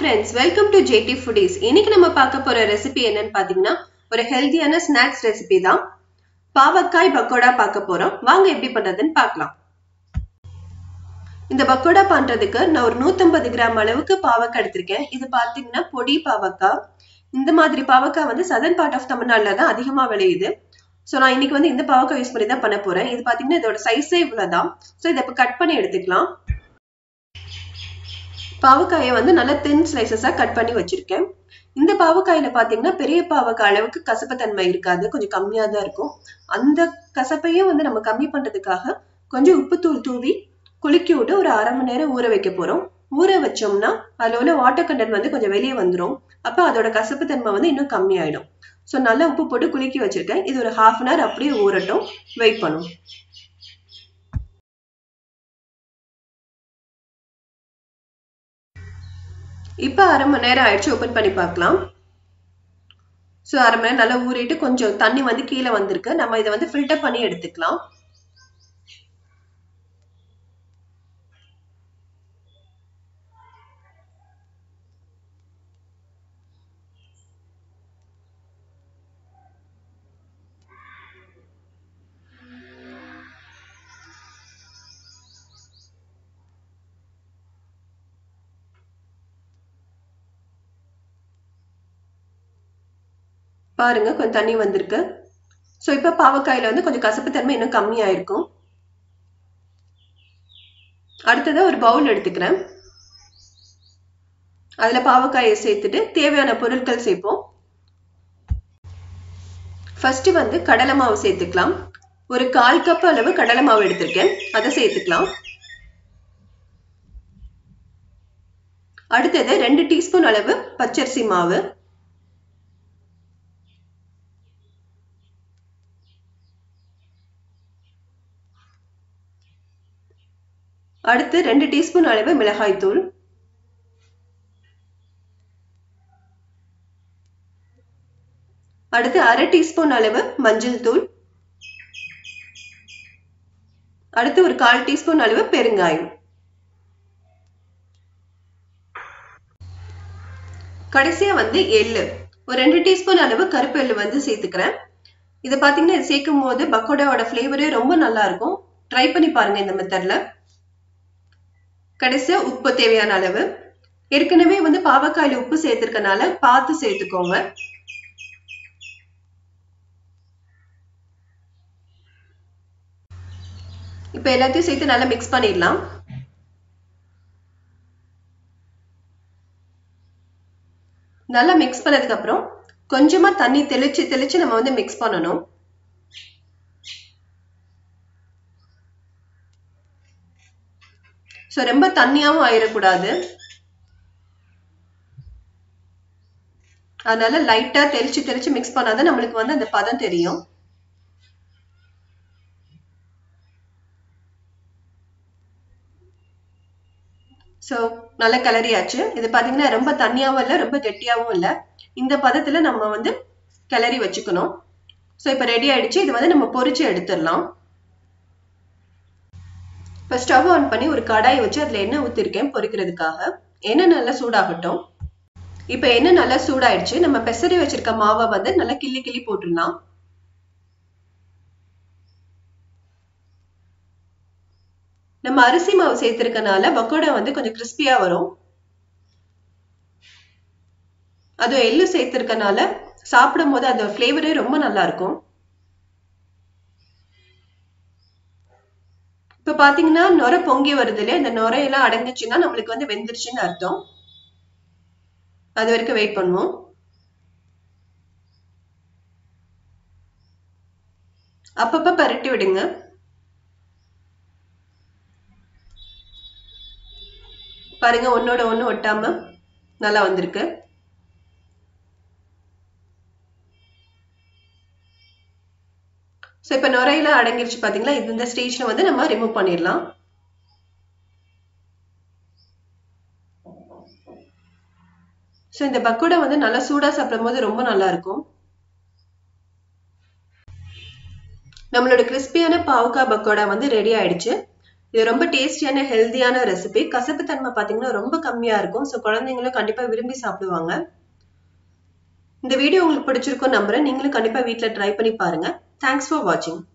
friends welcome to JD foodies இன்னைக்கு நம்ம பார்க்க போற ரெசிபி என்னன்னு பாத்தீங்கன்னா ஒரு ஹெல்தியான ஸ்நாக்ஸ் ரெசிபி தான் பாவக்காய் பக்கோடா பார்க்க போறோம் வாங்க எப்படி பண்றதுன்னு பார்க்கலாம் இந்த பக்கோடா பண்றதுக்கு நான் ஒரு நூத்தம்பது கிராம் அளவுக்கு பாவக்காய் எடுத்திருக்கேன் இது பாத்தீங்கன்னா பொடி பாவக்காய் இந்த மாதிரி பாவக்காய் வந்து சதன் பார்ட் ஆஃப் தமிழ்நாடுல தான் அதிகமா விளையுது ஸோ நான் இன்னைக்கு வந்து இந்த பாவக்காய் யூஸ் பண்ணி தான் பண்ண போறேன் இது பாத்தீங்கன்னா இதோட சைஸே இவ்வளவுதான் ஸோ இதை இப்போ கட் பண்ணி எடுத்துக்கலாம் பாவக்காயை வந்து நல்லா தென் ஸ்லைசஸாக கட் பண்ணி வச்சிருக்கேன் இந்த பாவக்காயில பாத்தீங்கன்னா பெரிய பாவக்காய் அளவுக்கு கசப்புத்தன்மை இருக்காது கொஞ்சம் கம்மியா தான் இருக்கும் அந்த கசப்பையும் வந்து நம்ம கம்மி பண்றதுக்காக கொஞ்சம் உப்புத்தூள் தூவி குலுக்கி விட்டு ஒரு அரை மணி நேரம் ஊற வைக்க போறோம் ஊற வச்சோம்னா அதுல உள்ள வாட்டர் கண்டென்ட் வந்து கொஞ்சம் வெளியே வந்துடும் அப்போ அதோட கசப்பு தன்மை வந்து இன்னும் கம்மியாயிடும் ஸோ நல்லா உப்பு போட்டு குலுக்கி வச்சிருக்கேன் இது ஒரு ஹாஃப் அன் ஹவர் அப்படியே ஊறட்டும் வெயிட் பண்ணும் இப்போ அரை மணி நேரம் ஆயிடுச்சு ஓப்பன் பண்ணி பார்க்கலாம் ஸோ அரை மணி நேரம் நல்லா ஊறிட்டு கொஞ்சம் தண்ணி வந்து கீழே வந்திருக்கு நம்ம இதை வந்து ஃபில்டர் பண்ணி எடுத்துக்கலாம் பாருங்க கொஞ்சம் தண்ணி வந்திருக்கு ஸோ இப்போ பாவக்காயில வந்து கொஞ்சம் கசப்பு தன்மை இன்னும் கம்மியாயிருக்கும் அடுத்ததா ஒரு பவுல் எடுத்துக்கிறேன் அதுல பாவக்காயை சேர்த்துட்டு தேவையான பொருட்கள் சேர்ப்போம் ஃபர்ஸ்ட் வந்து கடலை மாவு சேர்த்துக்கலாம் ஒரு கால் கப் அளவு கடலை மாவு எடுத்திருக்கேன் அதை சேர்த்துக்கலாம் அடுத்தது ரெண்டு டீஸ்பூன் அளவு பச்சரிசி மாவு அடுத்து ரெண்டு டீஸ்பூன் அளவு மிளகாய் தூள் அடுத்து அரை டீஸ்பூன் அளவு மஞ்சள் தூள் அடுத்து ஒரு கால் டீஸ்பூன் அளவு பெருங்காயம் கடைசியா வந்து எள்ளு ஒரு ரெண்டு டீஸ்பூன் அளவு கருப்பு எள்ளு வந்து சேர்த்துக்கிறேன் இதை பார்த்தீங்கன்னா இது சேர்க்கும் போது பக்கோடாவோட ஃப்ளேவரே ரொம்ப நல்லா இருக்கும் ட்ரை பண்ணி பாருங்க இந்த மெத்தட்ல கடைசியா உப்பு தேவையான அளவு ஏற்கனவே வந்து பாவக்காயில உப்பு சேர்த்திருக்கனால பார்த்து சேர்த்துக்கோங்க இப்ப எல்லாத்தையும் சேர்த்து நல்லா மிக்ஸ் பண்ணிடலாம் நல்லா மிக்ஸ் பண்ணதுக்கு அப்புறம் கொஞ்சமா தண்ணி தெளிச்சு தெளிச்சு நம்ம வந்து மிக்ஸ் பண்ணணும் ஸோ ரொம்ப தண்ணியாகவும் ஆயிடக்கூடாது அதனால லைட்டா தெளிச்சு தெளிச்சு மிக்ஸ் பண்ணாதான் நம்மளுக்கு வந்து அந்த பதம் தெரியும் ஸோ நல்லா கிளறியாச்சு இது பார்த்தீங்கன்னா ரொம்ப தண்ணியாகவும் இல்லை ரொம்ப கெட்டியாகவும் இல்லை இந்த பதத்தில் நம்ம வந்து கிளறி வச்சுக்கணும் ஸோ இப்போ ரெடி ஆயிடுச்சு இது வந்து நம்ம பொறிச்சு எடுத்துடலாம் இப்போ ஸ்டவ் ஆன் பண்ணி ஒரு கடாயை வச்சு அதில் எண்ணெய் ஊற்றிருக்கேன் பொரிக்கிறதுக்காக எண்ணெய் நல்லா சூடாகட்டும் இப்போ எண்ணெய் நல்லா சூடாயிடுச்சு நம்ம பெசரி வச்சிருக்க மாவை வந்து நல்லா கிள்ளி கிள்ளி போட்டுடலாம் நம்ம அரிசி மாவு சேர்த்திருக்கனால பக்கோடா வந்து கொஞ்சம் கிறிஸ்பியா வரும் அதுவும் எள்ளு சேர்த்திருக்கனால சாப்பிடும் போது அந்த ஃப்ளேவரே ரொம்ப நல்லா இருக்கும் இப்ப பாத்தீங்கன்னா நுர பொங்கி வருது இல்லையா இந்த நுரையெல்லாம் அடங்குச்சுன்னா நம்மளுக்கு வந்து வெந்துருச்சுன்னு அர்த்தம் அது வரைக்கும் வெயிட் பண்ணுவோம் அப்பப்ப பரட்டி விடுங்க பாருங்க ஒன்னோட ஒண்ணு ஒட்டாம நல்லா வந்திருக்கு ஸோ இப்போ நுரையில அடங்கிருச்சு பார்த்தீங்களா இந்த ஸ்டேஜில் வந்து நம்ம ரிமூவ் பண்ணிடலாம் ஸோ இந்த பக்கோடா வந்து நல்லா சூடாக சாப்பிடும் போது ரொம்ப நல்லா இருக்கும் நம்மளோட கிறிஸ்பியான பாவக்காய் பக்கோடா வந்து ரெடி ஆயிடுச்சு இது ரொம்ப டேஸ்டியான ஹெல்தியான ரெசிபி கசப்பு தன்மை பாத்தீங்கன்னா ரொம்ப கம்மியா இருக்கும் ஸோ குழந்தைங்களும் கண்டிப்பா விரும்பி சாப்பிடுவாங்க இந்த வீடியோ உங்களுக்கு பிடிச்சிருக்கும் நம்புறேன் நீங்களும் கண்டிப்பா வீட்ல ட்ரை பண்ணி பாருங்க தேங்க்ஸ் ஃபார் வாட்சிங்